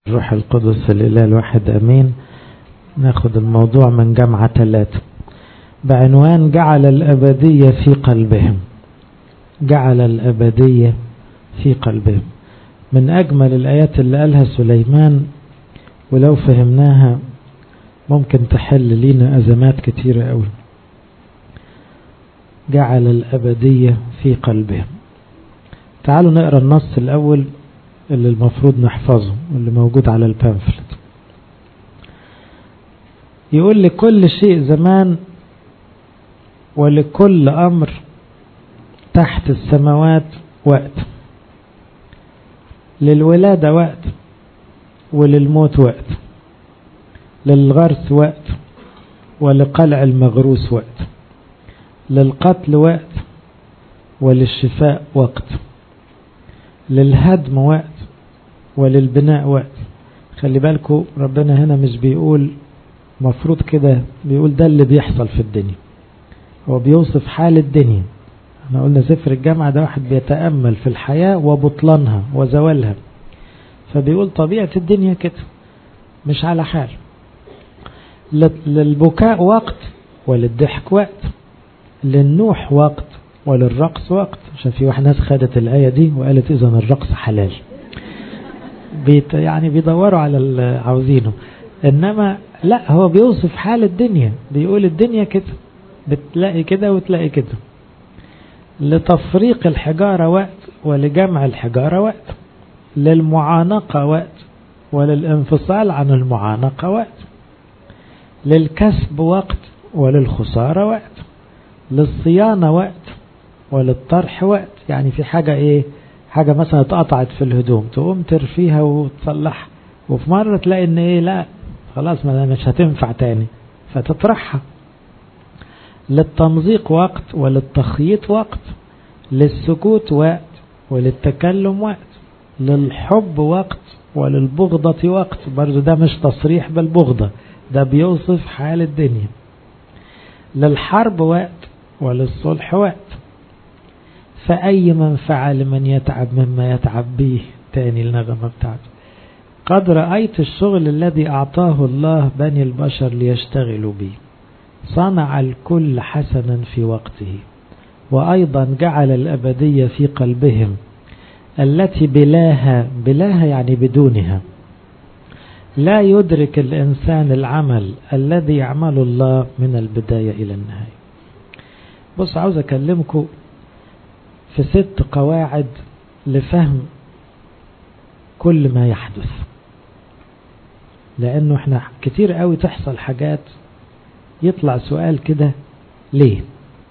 الروح القدس الإله الواحد أمين ناخد الموضوع من جامعة ثلاثة بعنوان جعل الأبدية في قلبهم جعل الأبدية في قلبهم من أجمل الآيات اللي قالها سليمان ولو فهمناها ممكن تحل لينا أزمات كتيرة أوي جعل الأبدية في قلبهم تعالوا نقرأ النص الأول اللي المفروض نحفظه واللي موجود على البامفلت يقول لكل شيء زمان ولكل أمر تحت السماوات وقت للولادة وقت وللموت وقت للغرس وقت ولقلع المغروس وقت للقتل وقت وللشفاء وقت للهدم وقت وللبناء وقت خلي بالكم ربنا هنا مش بيقول مفروض كده بيقول ده اللي بيحصل في الدنيا هو بيوصف حال الدنيا احنا قلنا سفر الجامعة ده واحد بيتأمل في الحياة وبطلانها وزوالها فبيقول طبيعة الدنيا كده مش على حال للبكاء وقت وللضحك وقت للنوح وقت وللرقص وقت عشان في واحد ناس خدت الآية دي وقالت إذا الرقص حلال بيت يعني بيدوروا على اللي عاوزينه إنما لا هو بيوصف حال الدنيا بيقول الدنيا كده بتلاقي كده وتلاقي كده لتفريق الحجارة وقت ولجمع الحجارة وقت للمعانقة وقت وللانفصال عن المعانقة وقت للكسب وقت وللخسارة وقت للصيانة وقت وللطرح وقت يعني في حاجة ايه حاجة مثلا اتقطعت في الهدوم تقوم ترفيها وتصلحها وفي مرة تلاقي ان ايه لا خلاص ما مش هتنفع تاني فتطرحها للتمزيق وقت وللتخييط وقت للسكوت وقت وللتكلم وقت للحب وقت وللبغضة وقت برضو ده مش تصريح بالبغضة ده بيوصف حال الدنيا للحرب وقت وللصلح وقت فأي منفعة لمن يتعب مما يتعب به تاني النغمة بتاعته قد رأيت الشغل الذي أعطاه الله بني البشر ليشتغلوا به صنع الكل حسنا في وقته وأيضا جعل الأبدية في قلبهم التي بلاها بلاها يعني بدونها لا يدرك الإنسان العمل الذي يعمل الله من البداية إلى النهاية بص عاوز أكلمكم في ست قواعد لفهم كل ما يحدث لأنه احنا كتير قوي تحصل حاجات يطلع سؤال كده ليه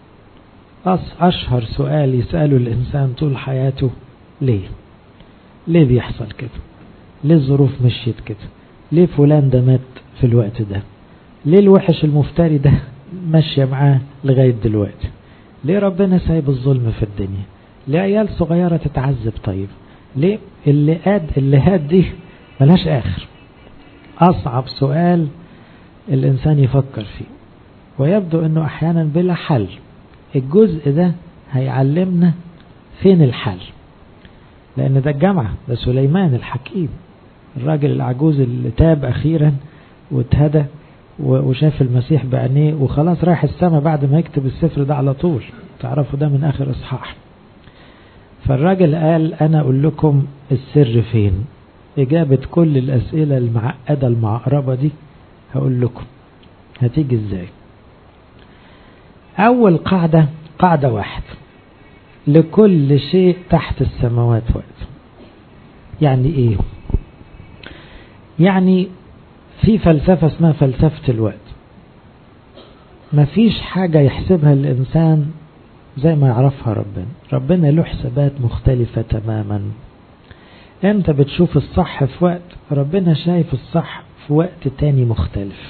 أشهر سؤال يسأله الإنسان طول حياته ليه ليه بيحصل كده ليه الظروف مشيت كده ليه فلان ده مات في الوقت ده ليه الوحش المفتري ده ماشية معاه لغاية دلوقتي ليه ربنا سايب الظلم في الدنيا ليه عيال صغيرة تتعذب طيب ليه اللي قاد اللي هاد دي ملهاش آخر أصعب سؤال الإنسان يفكر فيه ويبدو أنه أحيانا بلا حل الجزء ده هيعلمنا فين الحل لأن ده الجامعة ده سليمان الحكيم الراجل العجوز اللي تاب أخيرا واتهدى وشاف المسيح بعينيه وخلاص رايح السماء بعد ما يكتب السفر ده على طول تعرفوا ده من آخر إصحاح فالراجل قال أنا أقول لكم السر فين إجابة كل الأسئلة المعقدة المعقربة دي هقول لكم هتيجي إزاي أول قاعدة قاعدة واحد لكل شيء تحت السماوات وقت يعني إيه يعني في فلسفة اسمها فلسفة الوقت مفيش حاجة يحسبها الإنسان زي ما يعرفها ربنا ربنا له حسابات مختلفة تماما انت بتشوف الصح في وقت ربنا شايف الصح في وقت تاني مختلف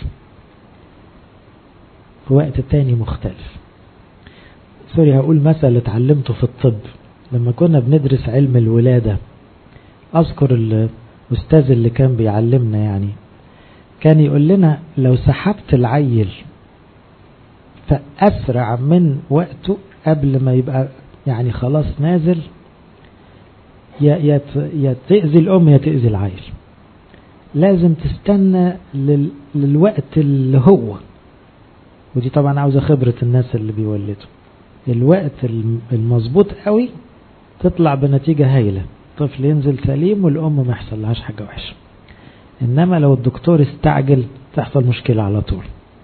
في وقت تاني مختلف سوري هقول مثل اتعلمته في الطب لما كنا بندرس علم الولادة اذكر الاستاذ اللي كان بيعلمنا يعني كان يقول لنا لو سحبت العيل فأسرع من وقته قبل ما يبقى يعني خلاص نازل يا يا تأذي الأم يا تأذي العيل لازم تستنى لل... للوقت اللي هو ودي طبعا عاوزة خبرة الناس اللي بيولدوا الوقت المظبوط قوي تطلع بنتيجة هايلة طفل ينزل سليم والأم ما يحصل لهاش حاجة وحشة إنما لو الدكتور استعجل تحصل مشكلة على طول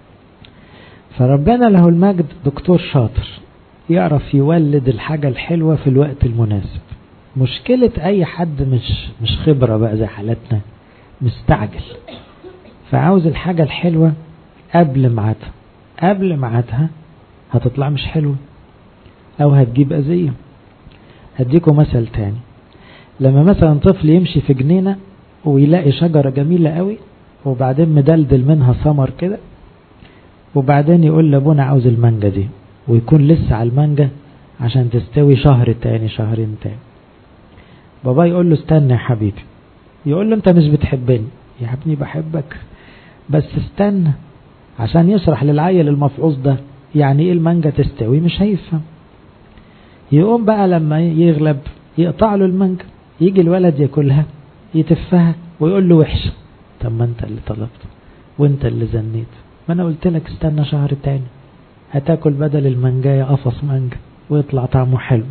فربنا له المجد دكتور شاطر يعرف يولد الحاجة الحلوة في الوقت المناسب مشكلة أي حد مش مش خبرة بقى زي حالتنا مستعجل فعاوز الحاجة الحلوة قبل ميعادها قبل ميعادها هتطلع مش حلوة أو هتجيب أذية هديكم مثل تاني لما مثلا طفل يمشي في جنينة ويلاقي شجرة جميلة قوي وبعدين مدلدل منها ثمر كده وبعدين يقول لابونا عاوز المانجا دي ويكون لسه على المانجا عشان تستوي شهر تاني شهرين تاني بابا يقول له استنى يا حبيبي يقول له انت مش بتحبني يا ابني بحبك بس استنى عشان يشرح للعيل المفعوص ده يعني ايه المانجا تستوي مش هيفهم يقوم بقى لما يغلب يقطع له المانجا يجي الولد ياكلها يتفها ويقول له وحشه طب ما انت اللي طلبته وانت اللي زنيت ما انا قلت لك استنى شهر تاني هتاكل بدل المانجاية قفص مانجا ويطلع طعمه حلو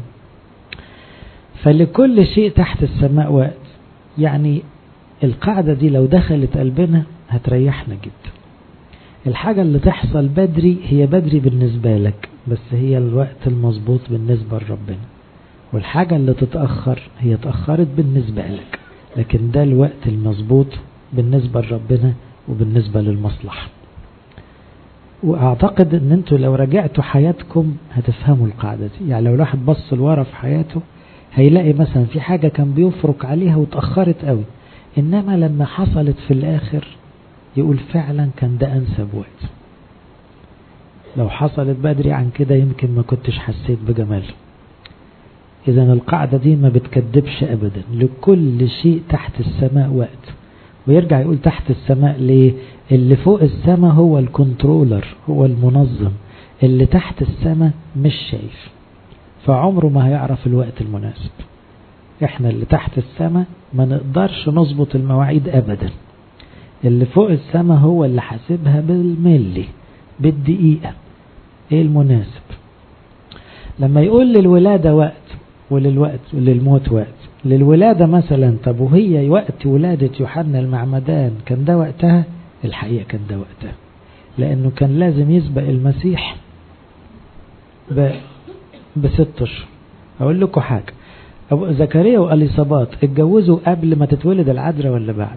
فلكل شيء تحت السماء وقت يعني القاعدة دي لو دخلت قلبنا هتريحنا جدا الحاجة اللي تحصل بدري هي بدري بالنسبة لك بس هي الوقت المظبوط بالنسبة لربنا والحاجة اللي تتأخر هي تأخرت بالنسبة لك لكن ده الوقت المظبوط بالنسبة لربنا وبالنسبة للمصلحة واعتقد ان انتوا لو رجعتوا حياتكم هتفهموا القاعدة دي يعني لو الواحد بص لورا في حياته هيلاقي مثلا في حاجة كان بيفرق عليها وتأخرت قوي انما لما حصلت في الاخر يقول فعلا كان ده انسب وقت لو حصلت بدري عن كده يمكن ما كنتش حسيت بجماله اذا القاعدة دي ما بتكدبش ابدا لكل شيء تحت السماء وقت ويرجع يقول تحت السماء ليه اللي فوق السماء هو الكنترولر هو المنظم اللي تحت السماء مش شايف فعمره ما هيعرف الوقت المناسب احنا اللي تحت السماء ما نقدرش نظبط المواعيد ابدا اللي فوق السماء هو اللي حاسبها بالملي بالدقيقة ايه المناسب لما يقول للولادة وقت وللوقت وللموت وقت للولادة مثلا طب وهي وقت ولادة يوحنا المعمدان كان ده وقتها الحقيقة كان ده وقتها لأنه كان لازم يسبق المسيح ب... بست أشهر أقول لكم حاجة أبو زكريا وأليصابات اتجوزوا قبل ما تتولد العذراء ولا بعد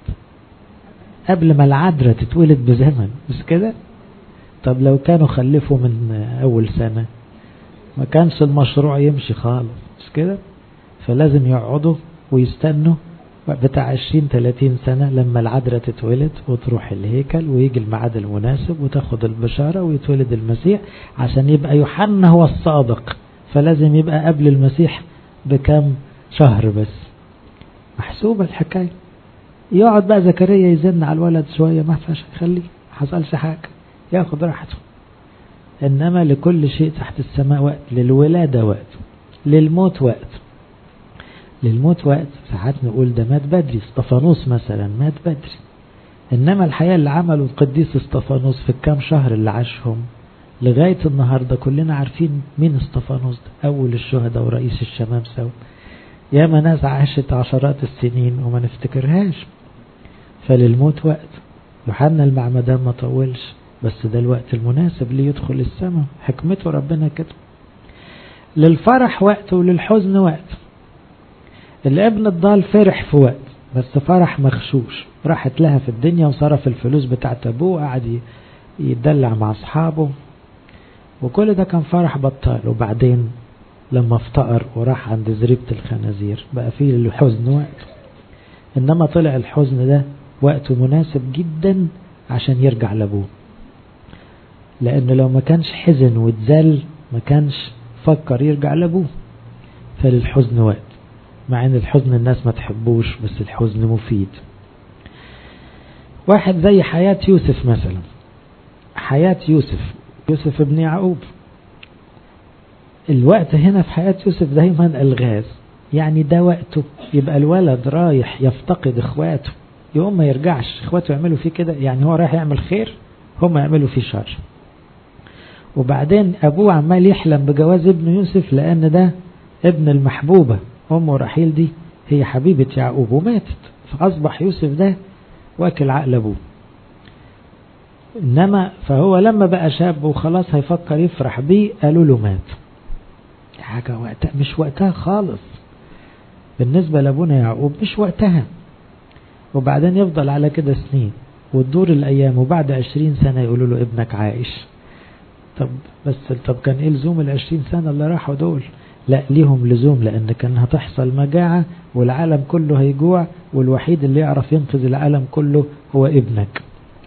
قبل ما العذراء تتولد بزمن مش كده طب لو كانوا خلفوا من أول سنة ما كانش المشروع يمشي خالص مش كده فلازم يقعدوا ويستنوا بتاع 20 30 سنة لما العذراء تتولد وتروح الهيكل ويجي الميعاد المناسب وتاخد البشارة ويتولد المسيح عشان يبقى يوحنا هو الصادق فلازم يبقى قبل المسيح بكم شهر بس محسوبة الحكاية يقعد بقى زكريا يزن على الولد شوية ما فيهاش خليه ما حصلش حاجة ياخد راحته إنما لكل شيء تحت السماء وقت للولادة وقت للموت وقت للموت وقت ساعات نقول ده مات بدري استفانوس مثلا مات بدري إنما الحياة اللي عمله القديس استفانوس في الكام شهر اللي عاشهم لغاية النهاردة كلنا عارفين مين استفانوس ده أول الشهداء ورئيس الشمامسة ياما ناس عاشت عشرات السنين وما نفتكرهاش فللموت وقت يوحنا المعمدان ما طولش بس ده الوقت المناسب ليدخل السماء حكمته ربنا كده للفرح وقت وللحزن وقت الابن الضال فرح في وقت بس فرح مخشوش راحت لها في الدنيا وصرف الفلوس بتاعت ابوه وقعد يتدلع مع اصحابه وكل ده كان فرح بطال وبعدين لما افتقر وراح عند زريبة الخنازير بقى فيه الحزن وقت انما طلع الحزن ده وقته مناسب جدا عشان يرجع لابوه لانه لو ما كانش حزن واتذل ما كانش فكر يرجع لابوه فللحزن وقت مع ان الحزن الناس ما تحبوش بس الحزن مفيد واحد زي حياة يوسف مثلا حياة يوسف يوسف ابن يعقوب الوقت هنا في حياة يوسف دايما الغاز يعني ده وقته يبقى الولد رايح يفتقد اخواته يقوم ما يرجعش اخواته يعملوا فيه كده يعني هو رايح يعمل خير هم يعملوا فيه شر وبعدين ابوه عمال يحلم بجواز ابن يوسف لان ده ابن المحبوبة امه رحيل دي هي حبيبة يعقوب وماتت فاصبح يوسف ده واكل عقل ابوه انما فهو لما بقى شاب وخلاص هيفكر يفرح بيه قالوا له مات حاجة وقتها مش وقتها خالص بالنسبة لابونا يعقوب مش وقتها وبعدين يفضل على كده سنين وتدور الأيام وبعد عشرين سنة يقولوا له ابنك عايش طب بس طب كان ايه لزوم العشرين سنة اللي راحوا دول لا ليهم لزوم لأن كان هتحصل مجاعة والعالم كله هيجوع والوحيد اللي يعرف ينقذ العالم كله هو ابنك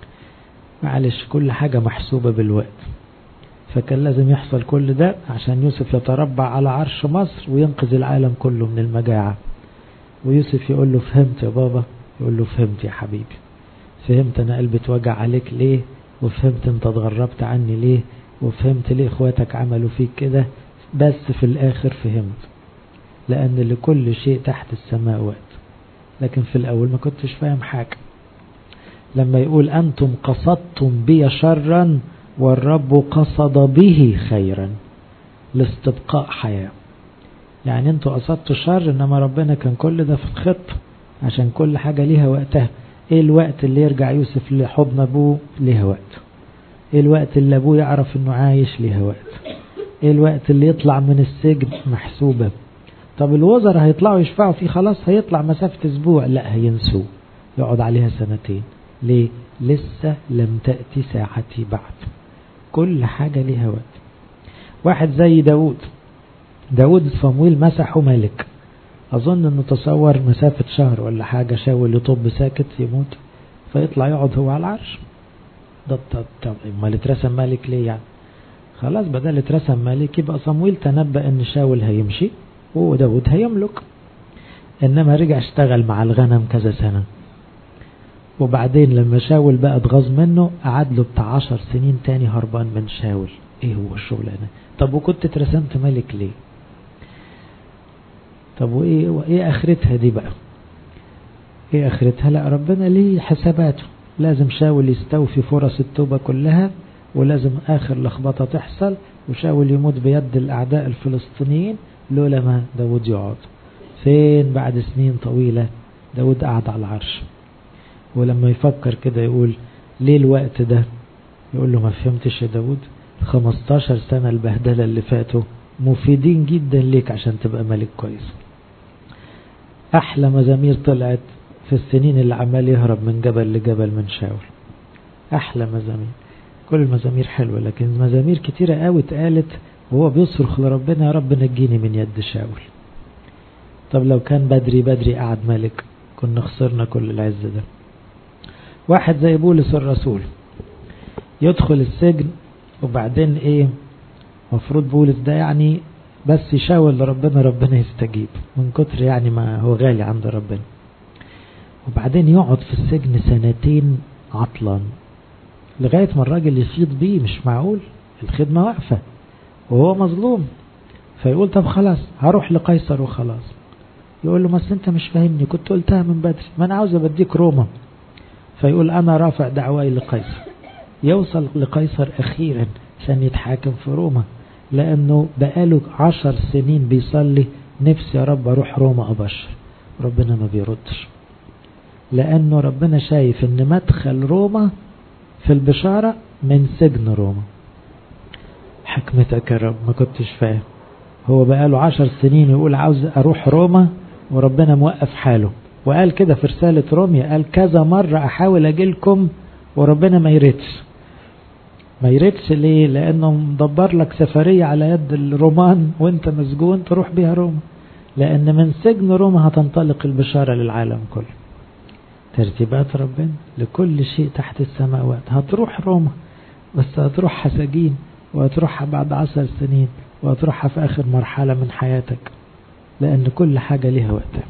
معلش كل حاجة محسوبة بالوقت فكان لازم يحصل كل ده عشان يوسف يتربع على عرش مصر وينقذ العالم كله من المجاعة ويوسف يقول له فهمت يا بابا يقول له فهمت يا حبيبي فهمت انا قلبي اتوجع عليك ليه وفهمت انت اتغربت عني ليه وفهمت ليه اخواتك عملوا فيك كده بس في الاخر فهمت لان لكل شيء تحت السماء وقت لكن في الاول ما كنتش فاهم حاجة لما يقول انتم قصدتم بي شرا والرب قصد به خيرا لاستبقاء حياة يعني انتوا قصدتوا شر انما ربنا كان كل ده في الخطة عشان كل حاجة ليها وقتها ايه الوقت اللي يرجع يوسف لحضن ابوه ليها وقت ايه الوقت اللي ابوه يعرف انه عايش ليها وقت ايه الوقت اللي يطلع من السجن محسوبة طب الوزراء هيطلعوا يشفعوا فيه خلاص هيطلع مسافة اسبوع لا هينسوه يقعد عليها سنتين ليه لسه لم تأتي ساعتي بعد كل حاجة ليها وقت واحد زي داود داود صمويل مسحه ملك أظن أنه تصور مسافة شهر ولا حاجة شاول يطب ساكت يموت فيطلع يقعد هو على العرش ده طب امال اترسم ملك ليه يعني خلاص بدل اترسم ملك يبقى صمويل تنبأ ان شاول هيمشي وداود هيملك انما رجع اشتغل مع الغنم كذا سنة وبعدين لما شاول بقى اتغاظ منه قعد له بتاع عشر سنين تاني هربان من شاول ايه هو الشغلانة طب وكنت اترسمت ملك ليه طب وايه وايه اخرتها دي بقى ايه اخرتها لا ربنا ليه حساباته لازم شاول يستوفي فرص التوبة كلها ولازم اخر لخبطة تحصل وشاول يموت بيد الاعداء الفلسطينيين لولا ما داود يقعد فين بعد سنين طويلة داود قعد على العرش ولما يفكر كده يقول ليه الوقت ده يقول له ما فهمتش يا داود 15 سنة البهدلة اللي فاتوا مفيدين جدا ليك عشان تبقى ملك كويس احلى مزامير طلعت في السنين اللي عمال يهرب من جبل لجبل من شاول احلى مزامير كل المزامير حلوة لكن مزامير كتيرة قوي اتقالت وهو بيصرخ لربنا يا رب نجيني من يد شاول طب لو كان بدري بدري قعد ملك كنا خسرنا كل العز ده واحد زي بولس الرسول يدخل السجن وبعدين ايه مفروض بولس ده يعني بس يشاور لربنا ربنا يستجيب من كتر يعني ما هو غالي عند ربنا وبعدين يقعد في السجن سنتين عطلان لغاية ما الراجل يفيض بيه مش معقول الخدمة واقفة وهو مظلوم فيقول طب خلاص هروح لقيصر وخلاص يقول له بس انت مش فاهمني كنت قلتها من بدري ما انا عاوز ابديك روما فيقول انا رافع دعواي لقيصر يوصل لقيصر اخيرا عشان يتحاكم في روما لانه بقاله عشر سنين بيصلي نفسي يا رب اروح روما ابشر ربنا ما بيردش لانه ربنا شايف ان مدخل روما في البشارة من سجن روما حكمتك يا رب ما كنتش فاهم هو بقاله عشر سنين يقول عاوز اروح روما وربنا موقف حاله وقال كده في رسالة روميا قال كذا مرة احاول اجيلكم وربنا ما يردش ما يردش ليه لانه مدبر لك سفرية على يد الرومان وانت مسجون تروح بيها روما لان من سجن روما هتنطلق البشارة للعالم كله ترتيبات ربنا لكل شيء تحت السماوات هتروح روما بس هتروح حسجين وهتروحها بعد عشر سنين وهتروحها في آخر مرحلة من حياتك لأن كل حاجة ليها وقتها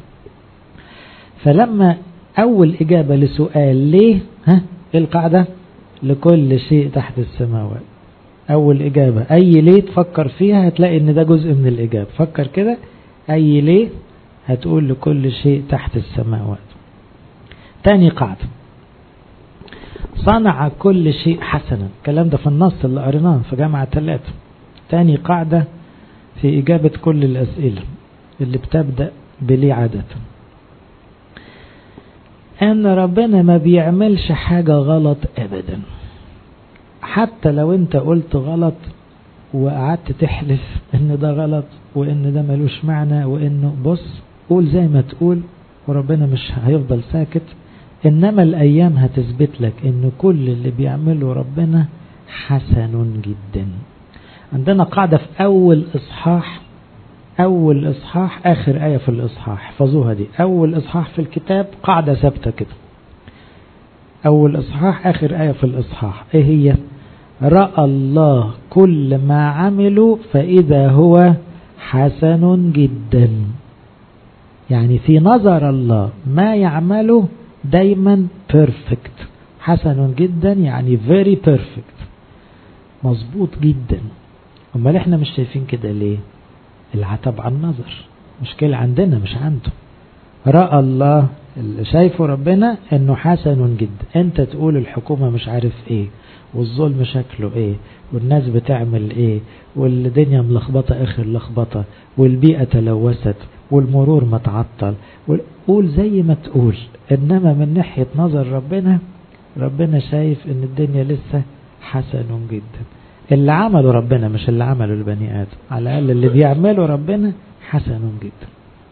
فلما أول إجابة لسؤال ليه ها إيه القاعدة لكل شيء تحت السماوات أول إجابة أي ليه تفكر فيها هتلاقي إن ده جزء من الإجابة فكر كده أي ليه هتقول لكل شيء تحت السماوات تاني قاعدة صنع كل شيء حسنا الكلام ده في النص اللي قريناه في جامعة ثلاثة تاني قاعدة في إجابة كل الأسئلة اللي بتبدأ بلي عادة أن ربنا ما بيعملش حاجة غلط أبدا حتى لو أنت قلت غلط وقعدت تحلف ان ده غلط وان ده ملوش معنى وانه بص قول زي ما تقول وربنا مش هيفضل ساكت انما الايام هتثبت لك ان كل اللي بيعمله ربنا حسن جدا عندنا قاعدة في اول اصحاح اول اصحاح اخر اية في الاصحاح احفظوها دي اول اصحاح في الكتاب قاعدة ثابتة كده اول اصحاح اخر اية في الاصحاح ايه هي رأى الله كل ما عملوا فإذا هو حسن جدا يعني في نظر الله ما يعمله دايما perfect حسن جدا يعني very perfect مظبوط جدا امال احنا مش شايفين كده ليه العتب عن النظر مشكلة عندنا مش عنده رأى الله اللي شايفه ربنا انه حسن جدا انت تقول الحكومة مش عارف ايه والظلم شكله ايه والناس بتعمل ايه والدنيا ملخبطة اخر لخبطة والبيئة تلوثت والمرور متعطل قول زي ما تقول انما من ناحية نظر ربنا ربنا شايف ان الدنيا لسه حسن جدا اللي عمله ربنا مش اللي عمله البني ادم على الاقل اللي بيعمله ربنا حسن جدا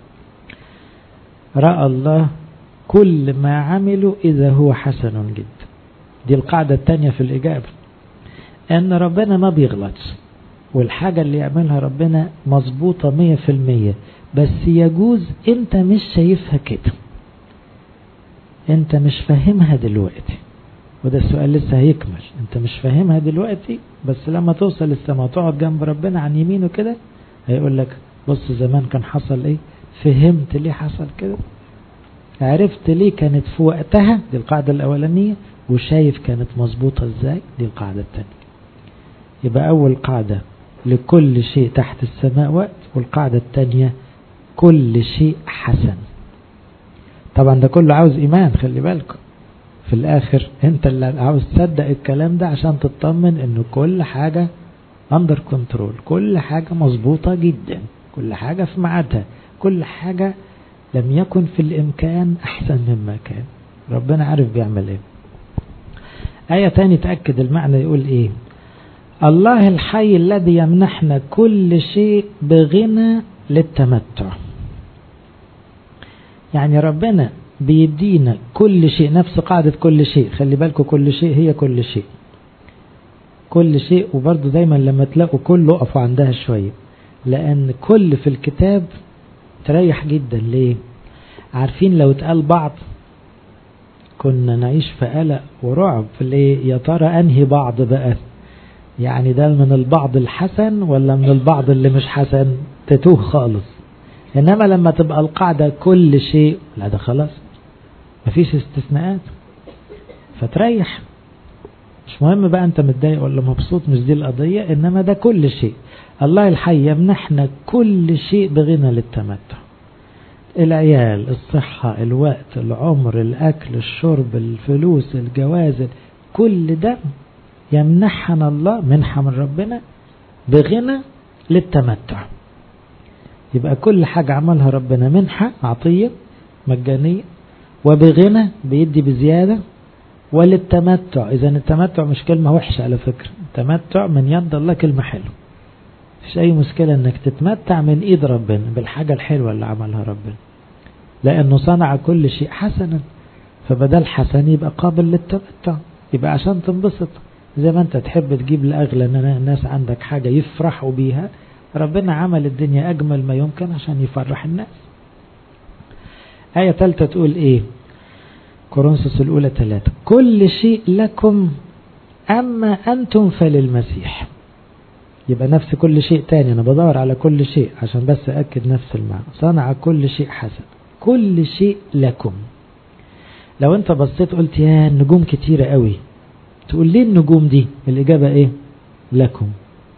رأى الله كل ما عملوا إذا هو حسن جدا دي القاعدة التانية في الإجابة أن ربنا ما بيغلطش والحاجة اللي يعملها ربنا مظبوطة مية في المية بس يجوز انت مش شايفها كده انت مش فاهمها دلوقتي وده السؤال لسه هيكمل انت مش فاهمها دلوقتي بس لما توصل السماء تقعد جنب ربنا عن يمينه كده هيقول لك بص زمان كان حصل ايه فهمت ليه حصل كده عرفت ليه كانت في وقتها دي القاعدة الأولانية وشايف كانت مظبوطة ازاي دي القاعدة الثانية يبقى أول قاعدة لكل شيء تحت السماء وقت والقاعدة الثانية كل شيء حسن طبعا ده كله عاوز إيمان خلي بالكم في الآخر أنت اللي عاوز تصدق الكلام ده عشان تطمن إنه كل حاجة أندر كنترول كل حاجة مظبوطة جدا كل حاجة في ميعادها كل حاجة لم يكن في الإمكان أحسن مما كان ربنا عارف بيعمل إيه آية تاني تأكد المعنى يقول إيه الله الحي الذي يمنحنا كل شيء بغنى للتمتع يعني ربنا بيدينا كل شيء نفس قاعدة كل شيء خلي بالكم كل شيء هي كل شيء كل شيء وبرضه دايما لما تلاقوا كله اقفوا عندها شوية لأن كل في الكتاب تريح جدا ليه عارفين لو اتقال بعض كنا نعيش في قلق ورعب ليه يا ترى انهي بعض بقى يعني ده من البعض الحسن ولا من البعض اللي مش حسن تتوه خالص انما لما تبقى القاعدة كل شيء لا ده خلاص مفيش استثناءات فتريح مش مهم بقى انت متضايق ولا مبسوط مش دي القضية انما ده كل شيء الله الحي يمنحنا كل شيء بغنى للتمتع العيال الصحة الوقت العمر الأكل الشرب الفلوس الجواز كل ده يمنحنا الله منحة من ربنا بغنى للتمتع يبقى كل حاجة عملها ربنا منحة عطية مجانية وبغنى بيدي بزيادة وللتمتع إذا التمتع مش كلمة وحشة على فكرة التمتع من يد الله كلمة حلوة مش أي مشكلة أنك تتمتع من إيد ربنا بالحاجة الحلوة اللي عملها ربنا لأنه صنع كل شيء حسنا فبدل حسن يبقى قابل للتمتع يبقى عشان تنبسط زي ما أنت تحب تجيب لأغلى الناس عندك حاجة يفرحوا بيها ربنا عمل الدنيا أجمل ما يمكن عشان يفرح الناس آية ثالثة تقول إيه كورنثوس الأولى ثلاثة كل شيء لكم أما أنتم فللمسيح يبقى نفس كل شيء تاني أنا بدور على كل شيء عشان بس أكد نفس المعنى صنع كل شيء حسن كل شيء لكم لو أنت بصيت قلت يا النجوم كتيرة قوي تقول ليه النجوم دي الإجابة إيه لكم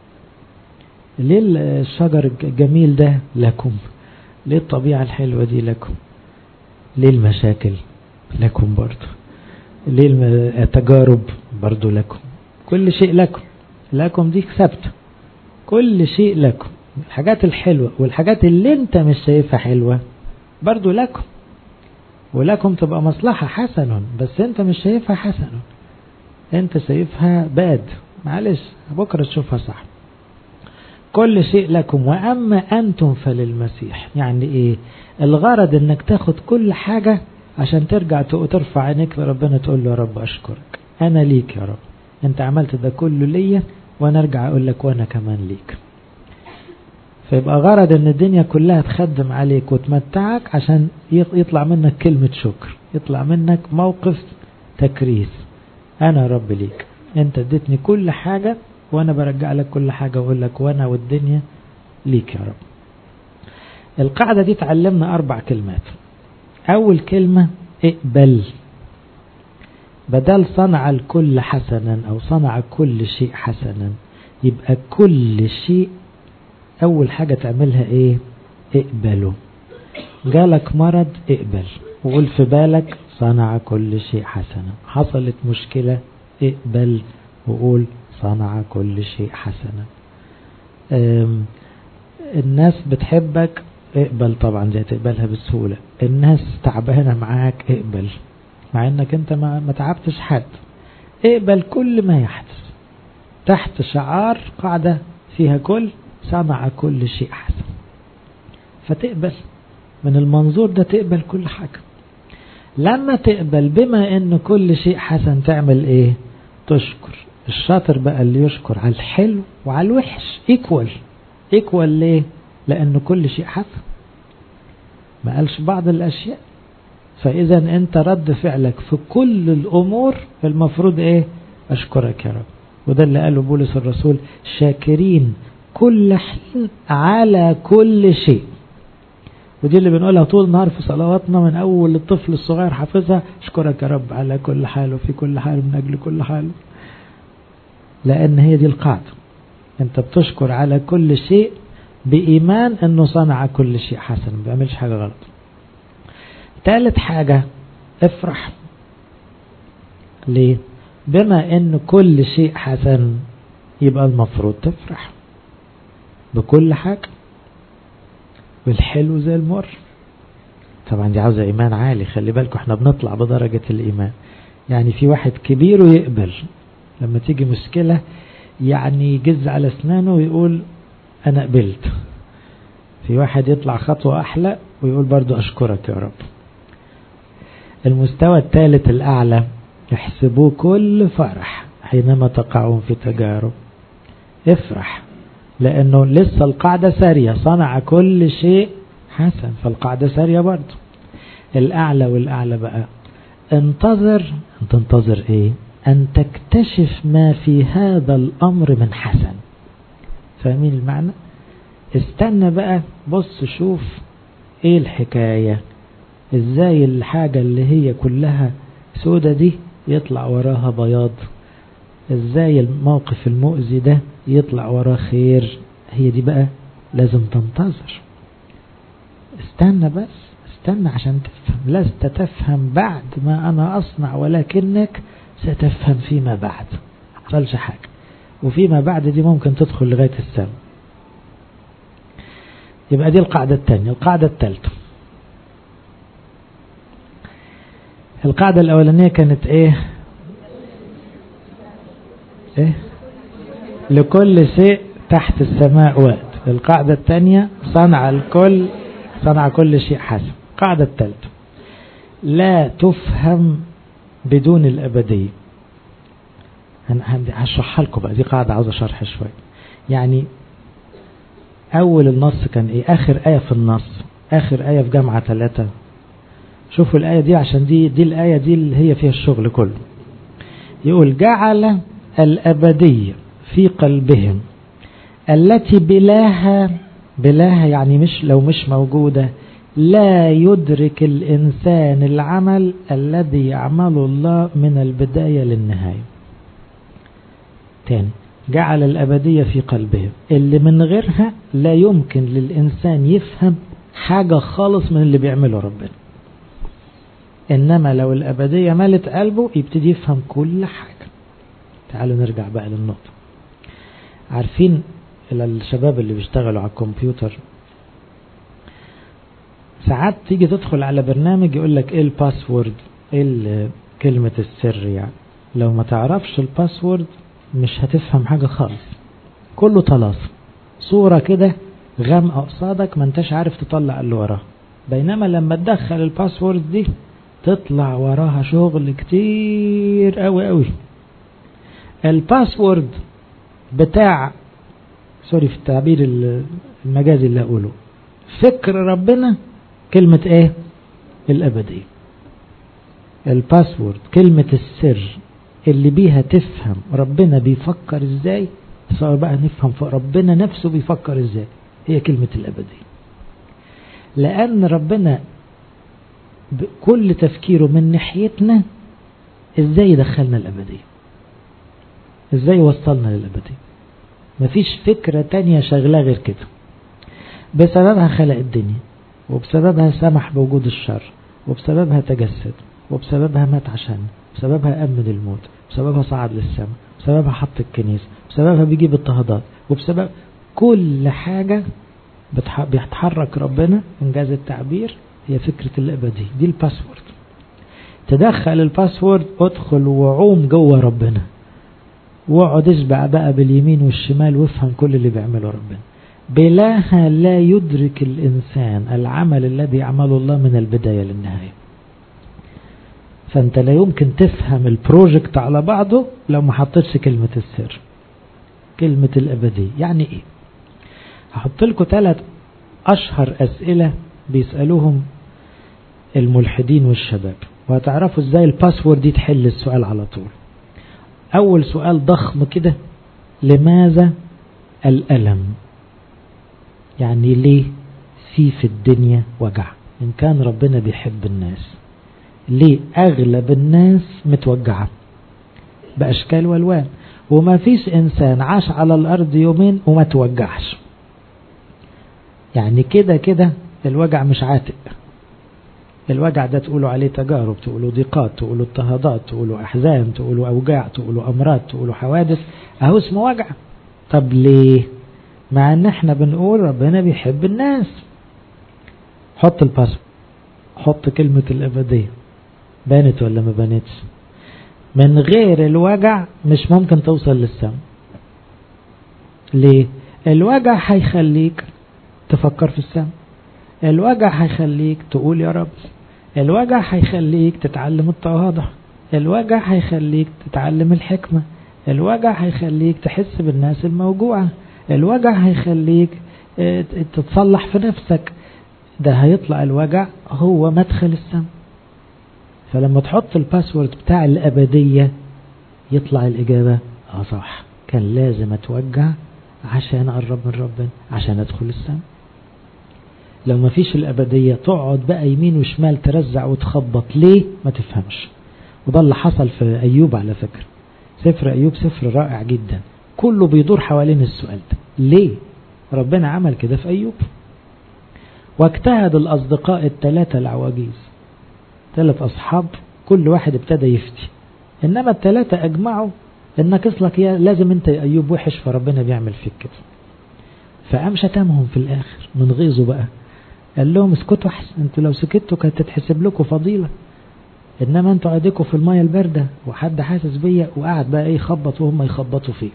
ليه الشجر الجميل ده لكم ليه الطبيعة الحلوة دي لكم ليه المشاكل لكم برضو ليه التجارب برضو لكم كل شيء لكم لكم دي ثابتة كل شيء لكم الحاجات الحلوة والحاجات اللي انت مش شايفها حلوة برضو لكم ولكم تبقى مصلحة حسن بس انت مش شايفها حسن انت شايفها باد معلش بكرة تشوفها صح كل شيء لكم وأما أنتم فللمسيح يعني إيه الغرض أنك تاخد كل حاجة عشان ترجع ترفع عينيك لربنا تقول له يا رب أشكرك أنا ليك يا رب أنت عملت ده كله ليا وأنا أرجع أقول لك وأنا كمان ليك فيبقى غرض أن الدنيا كلها تخدم عليك وتمتعك عشان يطلع منك كلمة شكر يطلع منك موقف تكريس أنا رب ليك أنت اديتني كل حاجة وأنا برجع لك كل حاجة وأقول لك وأنا والدنيا ليك يا رب القاعدة دي تعلمنا أربع كلمات أول كلمة اقبل بدل صنع الكل حسنا أو صنع كل شيء حسنا يبقى كل شيء أول حاجة تعملها إيه اقبله جالك مرض اقبل وقول في بالك صنع كل شيء حسنا حصلت مشكلة اقبل وقول صنع كل شيء حسنا الناس بتحبك اقبل طبعا دي هتقبلها بسهولة الناس تعبانة معاك اقبل مع انك انت ما, ما تعبتش حد اقبل كل ما يحدث تحت شعار قاعدة فيها كل صنع كل شيء حسن فتقبل من المنظور ده تقبل كل حاجة لما تقبل بما ان كل شيء حسن تعمل ايه تشكر الشاطر بقى اللي يشكر على الحلو وعلى الوحش ايكوال ايكوال ليه لان كل شيء حسن ما قالش بعض الاشياء فاذا انت رد فعلك في كل الامور المفروض ايه اشكرك يا رب وده اللي قاله بولس الرسول شاكرين كل حين على كل شيء ودي اللي بنقولها طول النهار في صلواتنا من أول الطفل الصغير حافظها اشكرك يا رب على كل حال وفي كل حال من أجل كل حال لأن هي دي القاعدة أنت بتشكر على كل شيء بإيمان أنه صنع كل شيء حسن ما بيعملش حاجة غلط ثالث حاجة افرح ليه بما أن كل شيء حسن يبقى المفروض تفرح بكل حاجة والحلو زي المر طبعا دي عاوزة إيمان عالي خلي بالكم احنا بنطلع بدرجة الإيمان يعني في واحد كبير ويقبل لما تيجي مشكلة يعني يجز على أسنانه ويقول أنا قبلت في واحد يطلع خطوة أحلى ويقول برضو أشكرك يا رب المستوى الثالث الأعلى يحسبوه كل فرح حينما تقعون في تجارب افرح لأنه لسه القاعدة سارية صنع كل شيء حسن فالقاعدة سارية برضه الأعلى والأعلى بقى انتظر تنتظر ايه أن تكتشف ما في هذا الأمر من حسن فاهمين المعنى استنى بقى بص شوف ايه الحكاية ازاي الحاجة اللي هي كلها سودة دي يطلع وراها بياض ازاي الموقف المؤذي ده يطلع وراه خير هي دي بقى لازم تنتظر استنى بس استنى عشان تفهم لست تفهم بعد ما أنا أصنع ولكنك ستفهم فيما بعد حصلش حاجة وفيما بعد دي ممكن تدخل لغاية السماء يبقى دي القاعدة الثانية القاعدة الثالثة القاعدة الأولانية كانت إيه إيه لكل شيء تحت السماء وقت القاعدة الثانية صنع الكل صنع كل شيء حسن القاعدة الثالثة لا تفهم بدون الأبدية هشرحها لكم بقى دي قاعدة عاوزة شرح شوية يعني أول النص كان إيه آخر آية في النص آخر آية في جامعة ثلاثة شوفوا الآية دي عشان دي دي الآية دي اللي هي فيها الشغل كله يقول جعل الأبدية في قلبهم التي بلاها بلاها يعني مش لو مش موجودة لا يدرك الإنسان العمل الذي يعمله الله من البداية للنهاية تاني جعل الأبدية في قلبهم اللي من غيرها لا يمكن للإنسان يفهم حاجة خالص من اللي بيعمله ربنا إنما لو الأبدية ملت قلبه يبتدي يفهم كل حاجة تعالوا نرجع بقى للنقطة عارفين الشباب اللي بيشتغلوا على الكمبيوتر ساعات تيجي تدخل على برنامج يقول لك ايه الباسورد ايه كلمة السر يعني لو ما تعرفش الباسورد مش هتفهم حاجة خالص كله طلاسم صورة كده غامقة قصادك ما انتش عارف تطلع اللي وراها بينما لما تدخل الباسورد دي تطلع وراها شغل كتير قوي قوي الباسورد بتاع سوري في التعبير المجازي اللي اقوله فكر ربنا كلمة ايه الابدية الباسورد كلمة السر اللي بيها تفهم ربنا بيفكر ازاي صار بقى نفهم ربنا نفسه بيفكر ازاي هي كلمة الابدية لان ربنا كل تفكيره من ناحيتنا ازاي يدخلنا الابدية ازاي وصلنا للابدية مفيش فكرة تانية شغلة غير كده بسببها خلق الدنيا وبسببها سمح بوجود الشر وبسببها تجسد وبسببها مات عشان بسببها أمن الموت بسببها صعد للسماء بسببها حط الكنيسة بسببها بيجيب اضطهادات وبسبب كل حاجة بيتحرك ربنا إنجاز التعبير هي فكرة الأبدي دي الباسورد تدخل الباسورد ادخل وعوم جوه ربنا واقعد اشبع بقى باليمين والشمال وافهم كل اللي بيعمله ربنا بلاها لا يدرك الإنسان العمل الذي يعمله الله من البداية للنهاية فأنت لا يمكن تفهم البروجكت على بعضه لو ما حطيتش كلمة السر كلمة الأبدية يعني إيه هحط لكم ثلاث أشهر أسئلة بيسألوهم الملحدين والشباب وهتعرفوا ازاي الباسورد دي تحل السؤال على طول أول سؤال ضخم كده لماذا الألم يعني ليه في في الدنيا وجع إن كان ربنا بيحب الناس ليه أغلب الناس متوجعة بأشكال والوان وما فيش إنسان عاش على الأرض يومين وما توجعش يعني كده كده الوجع مش عاتق الوجع ده تقولوا عليه تجارب تقولوا ضيقات تقولوا اضطهادات تقولوا أحزان تقولوا أوجاع تقولوا أمراض تقولوا حوادث أهو اسمه وجع طب ليه مع ان احنا بنقول ربنا بيحب الناس حط الباسورد حط كلمة الأبدية بانت ولا ما بانتش من غير الوجع مش ممكن توصل للسما ليه الوجع هيخليك تفكر في السما الوجع هيخليك تقول يا رب الوجع هيخليك تتعلم التواضع الوجع هيخليك تتعلم الحكمة الوجع هيخليك تحس بالناس الموجوعة الوجع هيخليك تتصلح في نفسك ده هيطلع الوجع هو مدخل السم فلما تحط الباسورد بتاع الأبدية يطلع الإجابة اه صح كان لازم أتوجع عشان أقرب من ربنا عشان أدخل السم لو ما فيش الأبدية تقعد بقى يمين وشمال ترزع وتخبط ليه ما تفهمش وده اللي حصل في أيوب على فكرة سفر أيوب سفر رائع جدا كله بيدور حوالين السؤال ده ليه ربنا عمل كده في أيوب واجتهد الأصدقاء الثلاثة العواجيز ثلاث أصحاب كل واحد ابتدى يفتي إنما الثلاثة أجمعوا إنك اصلك يا لازم أنت يا أيوب وحش فربنا بيعمل فيك كده فقام شتمهم في الآخر من غيظه بقى قال لهم اسكتوا احسن انتوا لو سكتوا كانت تتحسب لكم فضيلة انما انتوا قاعدكم في المية الباردة وحد حاسس بيا وقعد بقى ايه يخبط وهم يخبطوا فيه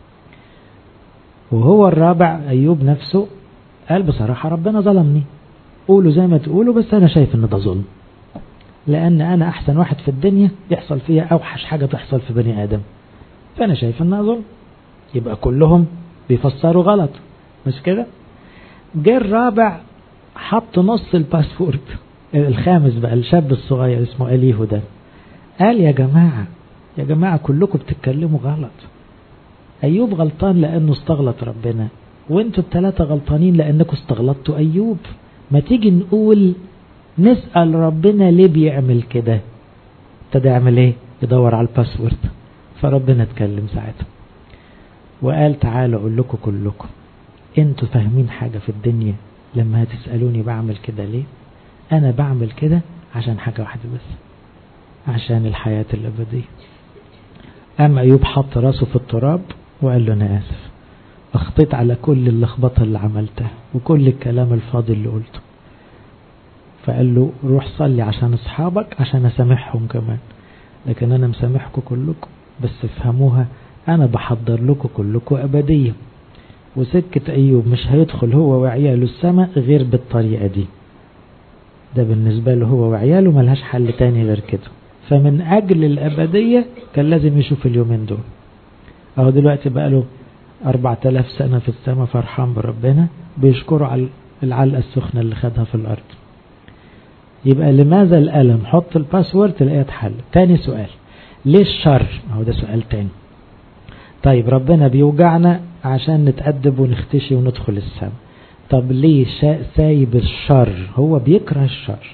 وهو الرابع ايوب نفسه قال بصراحة ربنا ظلمني قولوا زي ما تقولوا بس انا شايف ان ده ظلم لان انا احسن واحد في الدنيا يحصل فيها اوحش حاجة تحصل في بني ادم فانا شايف انها ظلم يبقى كلهم بيفسروا غلط مش كده جه الرابع حط نص الباسورد الخامس بقى الشاب الصغير اسمه أليهو ده قال يا جماعة يا جماعة كلكم بتتكلموا غلط أيوب غلطان لأنه استغلط ربنا وانتوا التلاتة غلطانين لأنكم استغلطتوا أيوب ما تيجي نقول نسأل ربنا ليه بيعمل كده ابتدى يعمل ايه يدور على الباسورد فربنا اتكلم ساعتها وقال تعالوا اقول لكم كلكم انتوا فاهمين حاجة في الدنيا لما هتسألوني بعمل كده ليه انا بعمل كده عشان حاجة واحدة بس عشان الحياة الأبدية أما أيوب حط راسه في التراب وقال له أنا آسف أخطيت على كل اللخبطة اللي عملتها وكل الكلام الفاضي اللي قلته فقال له روح صلي عشان أصحابك عشان أسامحهم كمان لكن أنا مسامحكم كلكم بس افهموها أنا بحضر لكم كلكم أبدية وسكة أيوب مش هيدخل هو وعياله السماء غير بالطريقة دي ده بالنسبة له هو وعياله ملهاش حل تاني غير كده فمن أجل الأبدية كان لازم يشوف اليومين دول أهو دلوقتي بقى له أربعة آلاف سنة في السماء فرحان بربنا بيشكروا على العلقة السخنة اللي خدها في الأرض يبقى لماذا الألم حط الباسورد تلاقيها اتحل تاني سؤال ليه الشر أهو ده سؤال تاني طيب ربنا بيوجعنا عشان نتأدب ونختشي وندخل السماء طب ليه سايب الشر هو بيكره الشر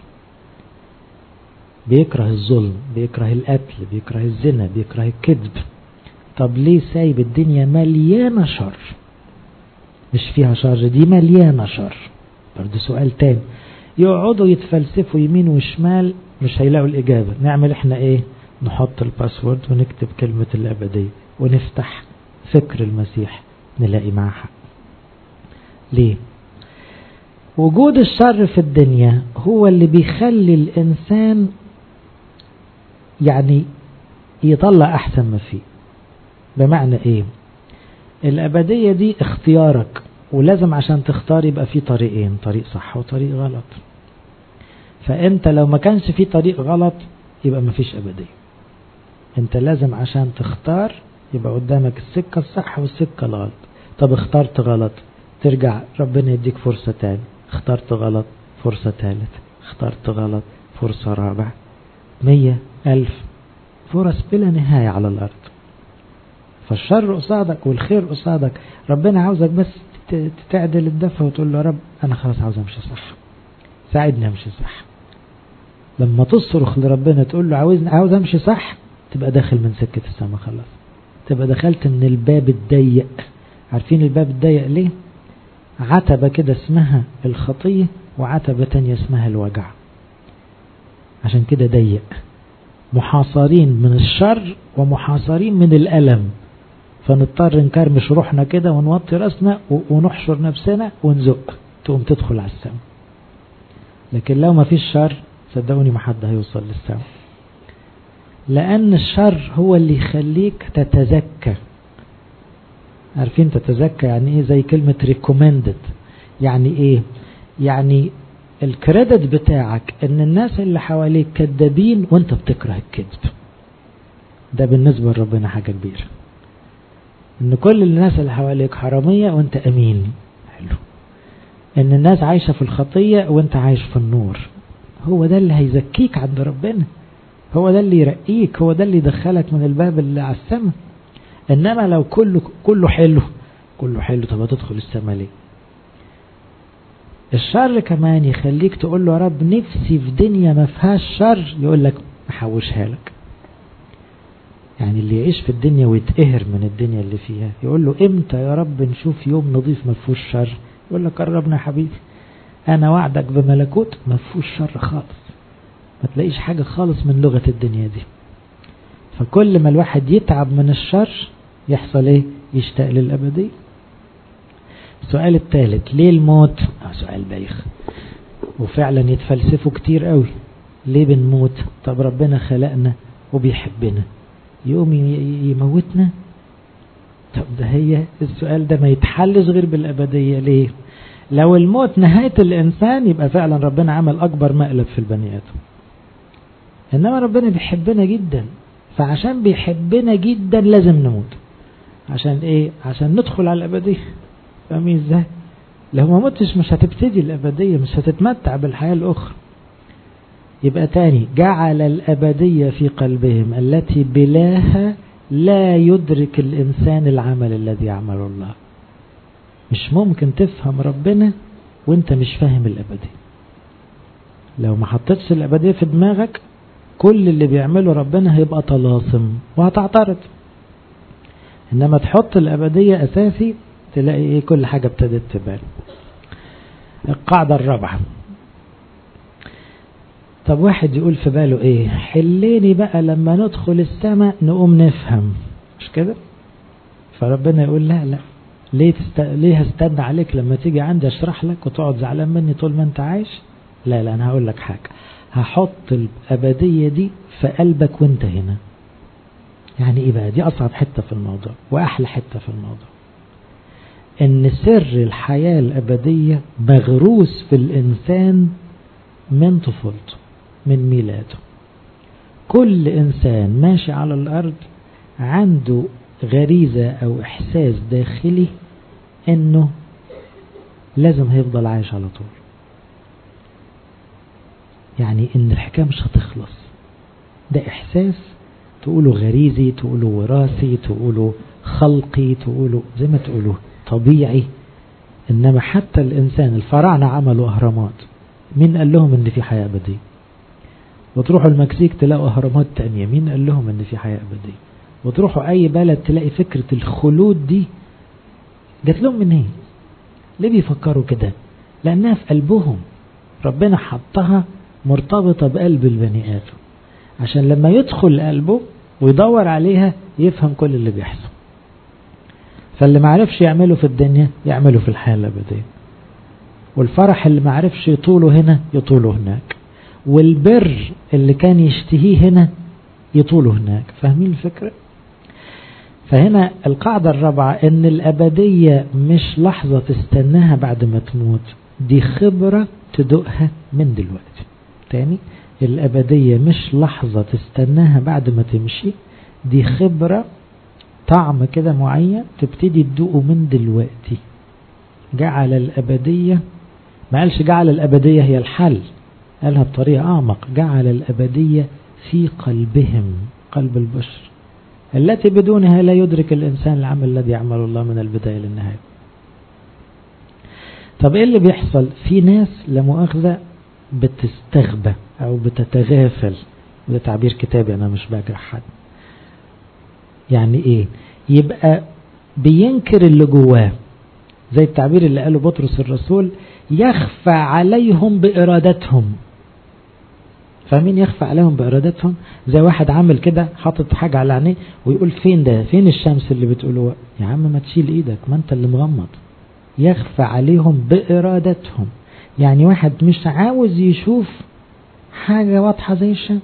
بيكره الظلم بيكره القتل بيكره الزنا بيكره الكذب طب ليه سايب الدنيا مليانة شر مش فيها شر دي مليانة شر برضه سؤال تاني يقعدوا يتفلسفوا يمين وشمال مش هيلاقوا الإجابة نعمل احنا ايه نحط الباسورد ونكتب كلمة الأبدية ونفتح فكر المسيح نلاقي معاه حق ليه وجود الشر في الدنيا هو اللي بيخلي الإنسان يعني يطلع أحسن ما فيه بمعنى إيه الأبدية دي اختيارك ولازم عشان تختار يبقى في طريقين طريق صح وطريق غلط فأنت لو ما كانش في طريق غلط يبقى ما فيش أبدية أنت لازم عشان تختار يبقى قدامك السكة الصح والسكة الغلط طب اخترت غلط ترجع ربنا يديك فرصة تاني اخترت غلط فرصة ثالث اخترت غلط فرصة رابع مية ألف فرص بلا نهاية على الأرض فالشر قصادك والخير قصادك ربنا عاوزك بس تعدل الدفة وتقول له يا رب أنا خلاص عاوز أمشي صح ساعدني أمشي صح لما تصرخ لربنا تقول له عاوز عاوز أمشي صح تبقى داخل من سكة السماء خلاص تبقى دخلت من الباب الضيق عارفين الباب الضيق ليه عتبة كده اسمها الخطية وعتبة تانية اسمها الوجع عشان كده ضيق محاصرين من الشر ومحاصرين من الألم فنضطر نكرمش روحنا كده ونوطي راسنا ونحشر نفسنا ونزق تقوم تدخل على السماء لكن لو ما فيش شر صدقوني ما حد هيوصل للسماء لأن الشر هو اللي يخليك تتزكى عارفين تتزكى يعني ايه زي كلمة recommended يعني ايه يعني الكريدت بتاعك ان الناس اللي حواليك كذابين وانت بتكره الكذب ده بالنسبة لربنا حاجة كبيرة ان كل الناس اللي حواليك حرامية وانت امين حلو ان الناس عايشة في الخطية وانت عايش في النور هو ده اللي هيزكيك عند ربنا هو ده اللي يرقيك هو ده اللي يدخلك من الباب اللي على السماء انما لو كله كله حلو كله حلو طب هتدخل السماء ليه الشر كمان يخليك تقول له يا رب نفسي في دنيا ما فيهاش شر يقول لك محوشها لك يعني اللي يعيش في الدنيا ويتقهر من الدنيا اللي فيها يقول له امتى يا رب نشوف يوم نظيف ما فيهوش شر يقول لك قربنا يا حبيبي انا وعدك بملكوت ما فيهوش شر خالص ما تلاقيش حاجة خالص من لغة الدنيا دي فكل ما الواحد يتعب من الشر يحصل ايه يشتاق للأبدية السؤال الثالث ليه الموت آه سؤال بايخ وفعلا يتفلسفوا كتير قوي ليه بنموت طب ربنا خلقنا وبيحبنا يقوم يموتنا طب ده هي السؤال ده ما يتحلش غير بالأبدية ليه لو الموت نهاية الإنسان يبقى فعلا ربنا عمل أكبر مقلب في البني آدم إنما ربنا بيحبنا جدا فعشان بيحبنا جدا لازم نموت عشان ايه عشان ندخل على الأبدية فاهمين ازاي لو ما متش مش هتبتدي الأبدية مش هتتمتع بالحياة الأخرى يبقى تاني جعل الأبدية في قلبهم التي بلاها لا يدرك الإنسان العمل الذي يعمل الله مش ممكن تفهم ربنا وانت مش فاهم الأبدية لو ما حطيتش الأبدية في دماغك كل اللي بيعمله ربنا هيبقى طلاسم وهتعترض انما تحط الابدية اساسي تلاقي ايه كل حاجة ابتدت تبان القاعدة الرابعة طب واحد يقول في باله ايه حليني بقى لما ندخل السماء نقوم نفهم مش كده فربنا يقول لا لا ليه تست... ليه هستنى عليك لما تيجي عندي اشرح لك وتقعد زعلان مني طول ما انت عايش لا لا انا هقول لك حاجه هحط الابديه دي في قلبك وانت هنا يعني ايه بقى دي اصعب حته في الموضوع واحلى حته في الموضوع ان سر الحياه الابديه مغروس في الانسان من طفولته من ميلاده كل انسان ماشي على الارض عنده غريزة او احساس داخلي انه لازم هيفضل عايش على طول يعني ان الحكاية مش هتخلص ده احساس تقوله غريزي تقوله وراثي تقوله خلقي تقوله زي ما تقوله طبيعي انما حتى الانسان الفراعنة عملوا اهرامات مين قال لهم ان في حياة ابدية وتروحوا المكسيك تلاقوا اهرامات تانية مين قال لهم ان في حياة ابدية وتروحوا اي بلد تلاقي فكرة الخلود دي جات لهم منين إيه؟ ليه بيفكروا كده لانها في قلبهم ربنا حطها مرتبطة بقلب البني ادم عشان لما يدخل قلبه ويدور عليها يفهم كل اللي بيحصل فاللي معرفش يعمله في الدنيا يعمله في الحياة الأبدية والفرح اللي معرفش يطوله هنا يطوله هناك والبر اللي كان يشتهيه هنا يطوله هناك فاهمين الفكرة فهنا القاعدة الرابعة ان الأبدية مش لحظة تستناها بعد ما تموت دي خبرة تدوقها من دلوقتي تاني الأبدية مش لحظة تستناها بعد ما تمشي دي خبرة طعم كده معين تبتدي تدوقه من دلوقتي جعل الأبدية ما قالش جعل الأبدية هي الحل قالها بطريقة أعمق جعل الأبدية في قلبهم قلب البشر التي بدونها لا يدرك الإنسان العمل الذي يعمل الله من البداية للنهاية طب إيه اللي بيحصل في ناس لمؤاخذة بتستغبى أو بتتغافل وده تعبير كتابي أنا مش بجرح حد يعني إيه يبقى بينكر اللي جواه زي التعبير اللي قاله بطرس الرسول يخفى عليهم بإرادتهم فاهمين يخفى عليهم بإرادتهم زي واحد عامل كده حاطط حاجة على عينيه ويقول فين ده فين الشمس اللي بتقولوا يا عم ما تشيل ايدك ما انت اللي مغمض يخفى عليهم بإرادتهم يعني واحد مش عاوز يشوف حاجة واضحة زي الشمس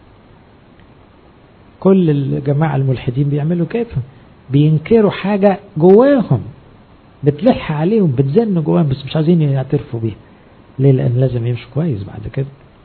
كل الجماعة الملحدين بيعملوا كده بينكروا حاجة جواهم بتلح عليهم بتزن جواهم بس مش عايزين يعترفوا بيها ليه لأن لازم يمشوا كويس بعد كده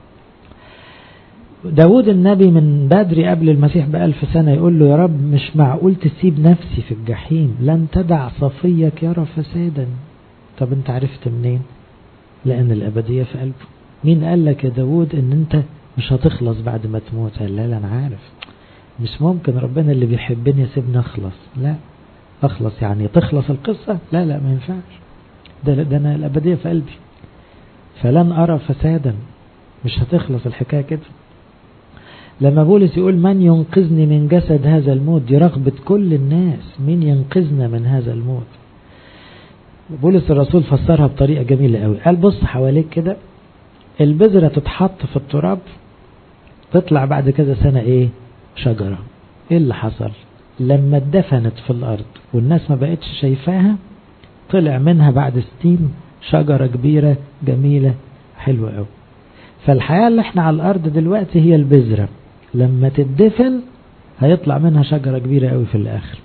داود النبي من بدري قبل المسيح بألف سنة يقول له يا رب مش معقول تسيب نفسي في الجحيم لن تدع صفيك يرى فسادا طب انت عرفت منين لأن الأبدية في قلبه مين قال لك يا داود ان انت مش هتخلص بعد ما تموت قال لا لا انا عارف مش ممكن ربنا اللي بيحبني يسيبني اخلص لا اخلص يعني تخلص القصة لا لا ما ينفعش ده, ده انا الابدية في قلبي فلن ارى فسادا مش هتخلص الحكاية كده لما بولس يقول من ينقذني من جسد هذا الموت دي رغبة كل الناس مين ينقذنا من هذا الموت بولس الرسول فسرها بطريقة جميلة قوي قال بص حواليك كده البذرة تتحط في التراب تطلع بعد كذا سنة ايه شجرة ايه اللي حصل لما اتدفنت في الارض والناس ما بقتش شايفاها طلع منها بعد سنين شجرة كبيرة جميلة حلوة قوي فالحياة اللي احنا على الارض دلوقتي هي البذرة لما تدفن هيطلع منها شجرة كبيرة قوي في الاخر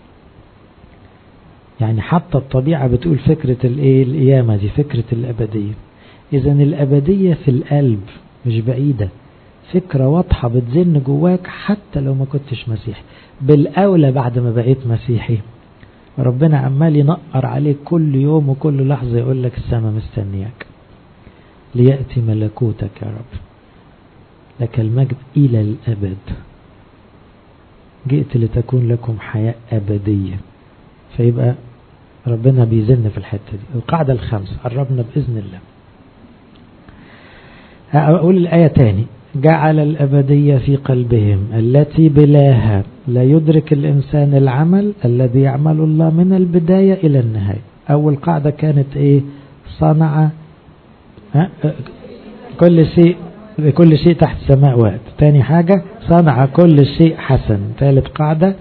يعني حتى الطبيعة بتقول فكرة الايه القيامة دي فكرة الابدية اذا الابدية في القلب مش بعيدة فكرة واضحة بتزن جواك حتى لو ما كنتش مسيحي بالأولى بعد ما بقيت مسيحي ربنا عمال ينقر عليك كل يوم وكل لحظة يقول لك السماء مستنياك ليأتي ملكوتك يا رب لك المجد إلى الأبد جئت لتكون لكم حياة أبدية فيبقى ربنا بيزن في الحتة دي القاعدة الخامسة قربنا بإذن الله أقول الآية تاني جعل الأبدية في قلبهم التي بلاها لا يدرك الإنسان العمل الذي يعمل الله من البداية إلى النهاية أول قاعدة كانت إيه صنع كل شيء كل شيء تحت السماء وقت تاني حاجة صنع كل شيء حسن ثالث قاعدة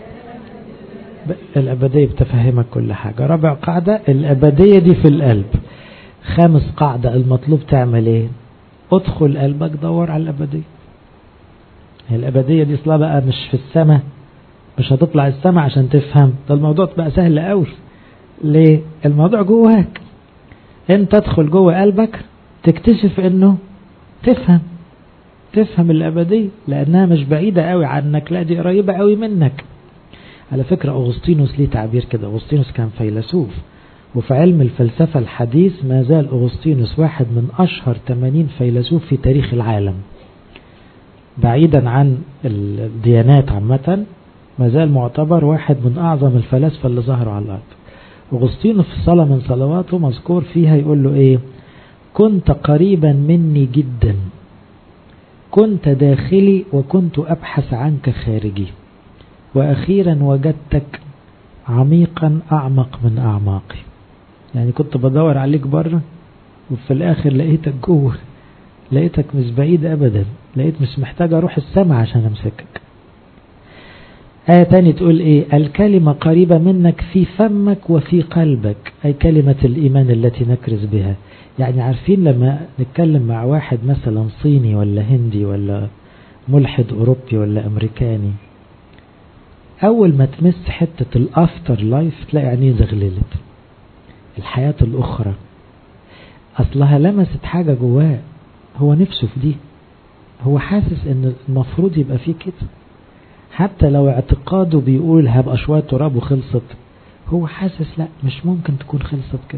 الأبدية بتفهمك كل حاجة رابع قاعدة الأبدية دي في القلب خامس قاعدة المطلوب تعمل ايه ادخل قلبك دور على الأبدية الأبدية دي اصلا بقى مش في السماء مش هتطلع السماء عشان تفهم ده الموضوع بقى سهل قوي ليه الموضوع جواك انت تدخل جوه قلبك تكتشف انه تفهم تفهم الأبدية لأنها مش بعيدة قوي عنك لا دي قريبة قوي منك على فكرة أغسطينوس ليه تعبير كده أغسطينوس كان فيلسوف وفي علم الفلسفة الحديث ما زال أغسطينوس واحد من أشهر 80 فيلسوف في تاريخ العالم بعيدا عن الديانات عامة ما زال معتبر واحد من أعظم الفلاسفة اللي ظهروا على الأرض أغسطينوس في صلاة من صلواته مذكور فيها يقول له إيه كنت قريبا مني جدا كنت داخلي وكنت أبحث عنك خارجي وأخيرا وجدتك عميقا أعمق من أعماقي يعني كنت بدور عليك بره وفي الآخر لقيتك جوه لقيتك مش بعيد أبدا لقيت مش محتاج أروح السماء عشان أمسكك آية تاني تقول إيه الكلمة قريبة منك في فمك وفي قلبك أي كلمة الإيمان التي نكرز بها يعني عارفين لما نتكلم مع واحد مثلا صيني ولا هندي ولا ملحد أوروبي ولا أمريكاني أول ما تمس حتة الأفتر لايف تلاقي عينيه زغللت الحياة الأخرى أصلها لمست حاجة جواه هو نفسه في دي هو حاسس ان المفروض يبقى فيه كده حتى لو اعتقاده بيقول هبقى شوية تراب وخلصت هو حاسس لا مش ممكن تكون خلصت كده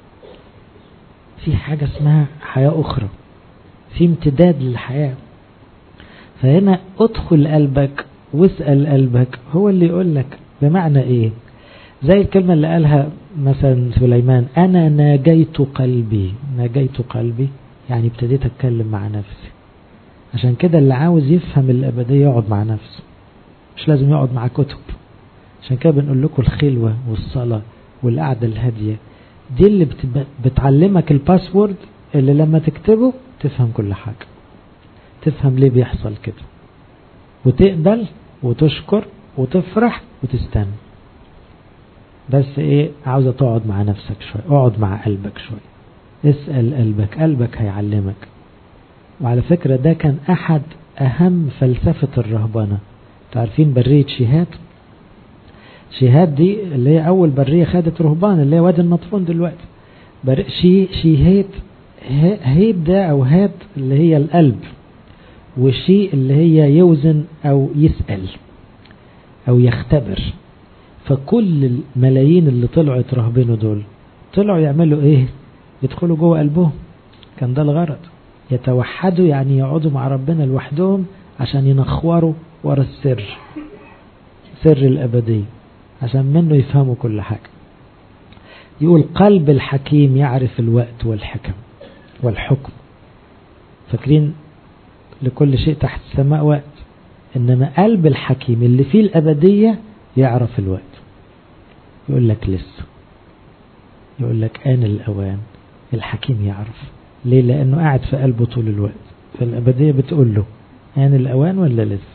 في حاجة اسمها حياة أخرى في امتداد للحياة فهنا ادخل قلبك واسأل قلبك هو اللي يقول لك بمعنى ايه زي الكلمة اللي قالها مثلا سليمان أنا ناجيت قلبي ناجيت قلبي يعني ابتديت أتكلم مع نفسي عشان كده اللي عاوز يفهم الأبدية يقعد مع نفسه مش لازم يقعد مع كتب عشان كده بنقول لكم الخلوة والصلاة والقعدة الهادية دي اللي بتعلمك الباسورد اللي لما تكتبه تفهم كل حاجة تفهم ليه بيحصل كده وتقبل وتشكر وتفرح وتستنى بس ايه عاوزة تقعد مع نفسك شوي اقعد مع قلبك شوي اسأل قلبك قلبك هيعلمك وعلى فكرة ده كان احد اهم فلسفة الرهبنة تعرفين برية شهاد شهاد دي اللي هي اول برية خدت رهبان اللي هي وادي النطفون دلوقتي بر... شي شيهات هيب ده او هاد اللي هي القلب وشي اللي هي يوزن او يسأل او يختبر فكل الملايين اللي طلعوا يترهبنوا دول طلعوا يعملوا ايه يدخلوا جوه قلبهم كان ده الغرض يتوحدوا يعني يقعدوا مع ربنا لوحدهم عشان ينخوروا ورا السر سر الأبدية عشان منه يفهموا كل حاجة يقول قلب الحكيم يعرف الوقت والحكم والحكم فاكرين لكل شيء تحت السماء وقت إنما قلب الحكيم اللي فيه الأبدية يعرف الوقت يقول لك لسه يقول لك آن الأوان الحكيم يعرف ليه لأنه قاعد في قلبه طول الوقت فالأبدية بتقول له آن الأوان ولا لسه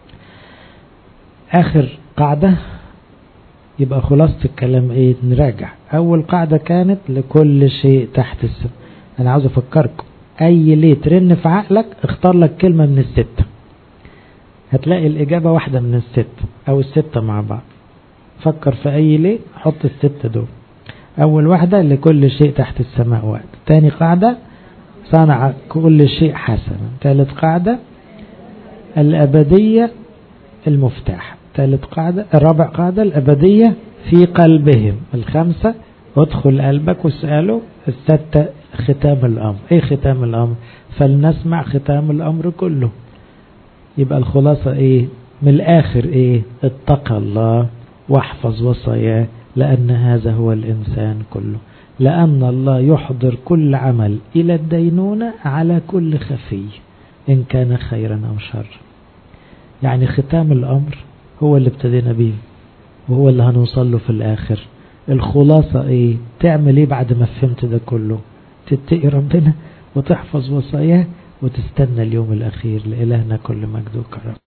آخر قاعدة يبقى خلاصة الكلام ايه نراجع أول قاعدة كانت لكل شيء تحت السماء أنا عاوز أفكركم أي ليه ترن في عقلك اختار لك كلمة من الستة هتلاقي الإجابة واحدة من الست أو الستة مع بعض فكر في أي ليه حط الستة دول أول واحدة لكل شيء تحت السماء وقت تاني قاعدة صنع كل شيء حسنا ثالث قاعدة الأبدية المفتاح ثالث قاعدة الرابع قاعدة الأبدية في قلبهم الخمسة ادخل قلبك واسأله الستة ختام الأمر ايه ختام الأمر فلنسمع ختام الأمر كله يبقى الخلاصة ايه من الآخر ايه اتقى الله واحفظ وصاياه لأن هذا هو الإنسان كله لأن الله يحضر كل عمل إلى الدينونة على كل خفي إن كان خيرا أو شر يعني ختام الأمر هو اللي ابتدينا بيه وهو اللي هنوصل له في الآخر الخلاصة ايه تعمل ايه بعد ما فهمت ده كله تتقي ربنا وتحفظ وصاياه وتستنى اليوم الأخير لإلهنا كل مجد وكرم